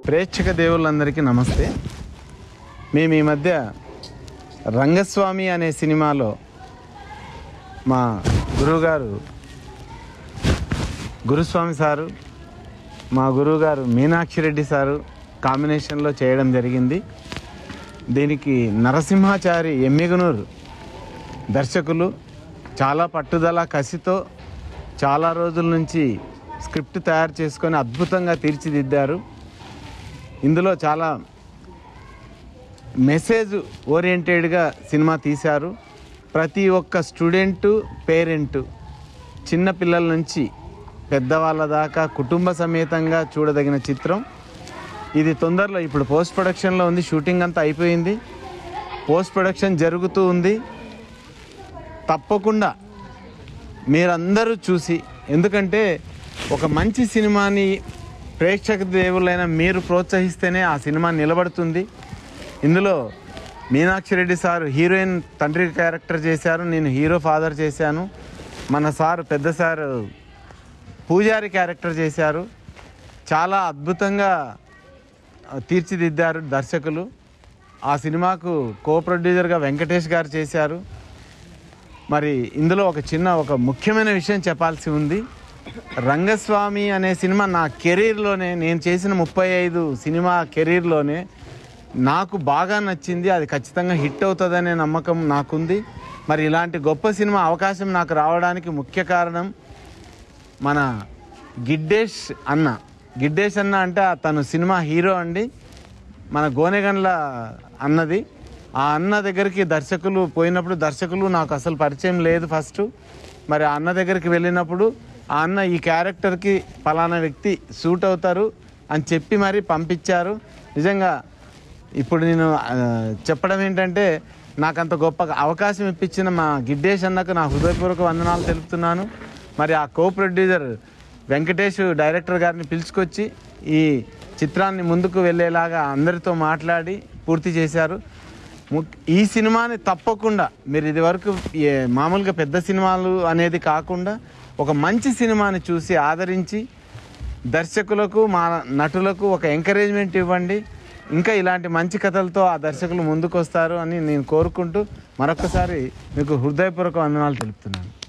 ప్రేక్షక దేవుళ్ళందరికీ నమస్తే మేము ఈ మధ్య రంగస్వామి అనే సినిమాలో మా గురువుగారు గురుస్వామి సారు మా గురువుగారు మీనాక్షి రెడ్డి సారు కాంబినేషన్లో చేయడం జరిగింది దీనికి నరసింహాచారి ఎమ్మిగనూరు దర్శకులు చాలా పట్టుదల కసితో చాలా రోజుల నుంచి స్క్రిప్ట్ తయారు చేసుకొని అద్భుతంగా తీర్చిదిద్దారు ఇందులో చాలా మెసేజ్ ఓరియంటెడ్గా సినిమా తీశారు ప్రతి ఒక్క స్టూడెంటు పేరెంటు చిన్న పిల్లల నుంచి పెద్దవాళ్ళ దాకా కుటుంబ సమేతంగా చూడదగిన చిత్రం ఇది తొందరలో ఇప్పుడు పోస్ట్ ప్రొడక్షన్లో ఉంది షూటింగ్ అంతా అయిపోయింది పోస్ట్ ప్రొడక్షన్ జరుగుతూ ఉంది తప్పకుండా మీరందరూ చూసి ఎందుకంటే ఒక మంచి సినిమాని ప్రేక్షక దేవులైన మీరు ప్రోత్సహిస్తేనే ఆ సినిమా నిలబడుతుంది ఇందులో మీనాక్షి రెడ్డి సార్ హీరోయిన్ తండ్రి క్యారెక్టర్ చేశారు నేను హీరో ఫాదర్ చేశాను మన సార్ పెద్ద సార్ పూజారి క్యారెక్టర్ చేశారు చాలా అద్భుతంగా ఆ, తీర్చిదిద్దారు దర్శకులు ఆ సినిమాకు కో ప్రొడ్యూసర్గా వెంకటేష్ గారు చేశారు మరి ఇందులో ఒక చిన్న ఒక ముఖ్యమైన విషయం చెప్పాల్సి ఉంది రంగస్వామి అనే సినిమా నా కెరీర్లోనే నేను చేసిన ముప్పై ఐదు సినిమా కెరీర్లోనే నాకు బాగా నచ్చింది అది ఖచ్చితంగా హిట్ అవుతుందనే నమ్మకం నాకుంది మరి ఇలాంటి గొప్ప సినిమా అవకాశం నాకు రావడానికి ముఖ్య కారణం మన గిడ్డేష్ అన్న గిడ్డేష్ అన్న అంటే ఆ తను సినిమా హీరో అండి మన గోనెగండ్ల అన్నది ఆ అన్న దగ్గరికి దర్శకులు పోయినప్పుడు దర్శకులు నాకు అసలు పరిచయం లేదు ఫస్ట్ మరి ఆ అన్న దగ్గరికి వెళ్ళినప్పుడు ఆ అన్న ఈ క్యారెక్టర్కి ఫలానా వ్యక్తి సూట్ అవుతారు అని చెప్పి మరి పంపించారు నిజంగా ఇప్పుడు నేను ఆ, చెప్పడం ఏంటంటే నాకు అంత గొప్ప అవకాశం ఇప్పించిన మా గిడ్డేష్ అన్నకు నా హృదయపూర్వక వందనాలు తెలుపుతున్నాను మరి ఆ కో ప్రొడ్యూసర్ వెంకటేష్ డైరెక్టర్ గారిని పిలుచుకొచ్చి ఈ చిత్రాన్ని ముందుకు వెళ్ళేలాగా అందరితో మాట్లాడి పూర్తి చేశారు ముక్- ఈ సినిమాని తప్పకుండా మీరు ఇదివరకు ఏ- మామూలుగా పెద్ద సినిమాలు అనేది కాకుండా ఒక మంచి సినిమాని చూసి ఆదరించి దర్శకులకు మా నటులకు ఒక ఎంకరేజ్మెంట్ ఇవ్వండి ఇంకా ఇలాంటి మంచి కథలతో ఆ దర్శకులు ముందుకు వస్తారు అని నేను కోరుకుంటూ మరొకసారి మీకు హృదయపూర్వక వందనాలు తెలుపుతున్నాను